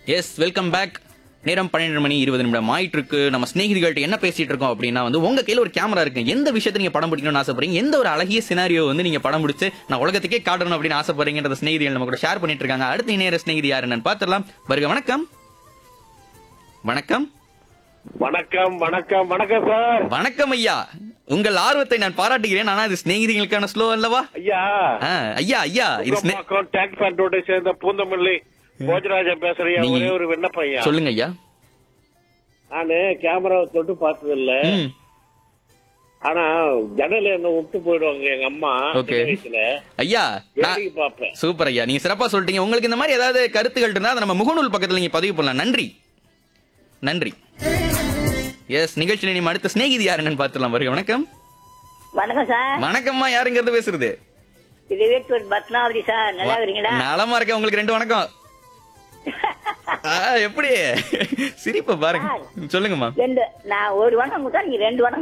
Yes welcome back நேரம் பன்னெண்டு மணி இருபது நிமிடம் ஆயிட்டு இருக்கு நம்ம ஸ்நேகிதிகள்ட்ட என்ன பேசிட்டு இருக்கோம் அப்படின்னா வந்து உங்க கையில ஒரு கேமரா இருக்கு எந்த விஷயத்தை நீங்க படம் பிடிக்கணும்னு ஆசைப்படுறீங்க எந்த ஒரு அழகிய சினாரியோ வந்து நீங்க படம் பிடிச்சு நான் உலகத்துக்கே காட்டணும் அப்படின்னு ஆசைப்படுறீங்கன்றத ஸ்நேகிதிகள் நம்ம கூட ஷேர் பண்ணிட்டு இருக்காங்க அடுத்த நேர ஸ்நேகிதி யாரு என்னன்னு பாத்துடலாம் வருக வணக்கம் வணக்கம் வணக்கம் வணக்கம் வணக்கம் சார் வணக்கம் ஐயா உங்கள் ஆர்வத்தை நான் பாராட்டுகிறேன் ஆனா இது ஸ்நேகிதிகளுக்கான ஸ்லோ அல்லவா ஐயா ஆ, ஐயா ஐயா இது ஸ்னே- உங்கம்மாக்கம் டாக்ஸ் அண்டோட சேர்ந்த பூந்தமல்லி போஜராஜன் பேசுறேன் நீங்க- ஒரே ஒரு விண்ணப்பம் ஐயா சொல்லுங்க ஐயா நானு கேமராவை தொட்டு பார்த்தது இல்ல ம், ஆனா ஜன்னல என்ன விட்டு போயிடுவாங்க எங்க அம்மா Okay. சின்ன வயசுல ஐயா நான் வேடிக்கை பார்ப்பேன் சூப்பர் ஐயா நீங்க சிறப்பா சொல்லிட்டீங்க உங்களுக்கு இந்த மாதிரி ஏதாவது கருத்துக்கள் இருந்தா அதை நம்ம முகநூல் பக்கத்துல நீங்க பதிவு பண்ணலாம் நன்றி நன்றி எஸ் நிகழ்ச்சியில நீ அடுத்த சிநேகிதி யார் என்னன்னு பார்த்துலாம் வருக வணக்கம் வணக்கம் சார் வணக்கம்மா யாருங்கிறது பேசுறது இது வேட்டூர் பத்மாவதி சார் நல்லா இருக்கிறீங்களா நலமா இருக்கேன் உங்களுக்கு ரெண்டு வணக்கம் ஆ, எப்படி சிரிப்ப பாருங்க சொல்லுங்கம்மா ரெண்டு நான் ஒரு வணக்கம் கொடுத்தா நீங்க ரெண்டு வணக்கம்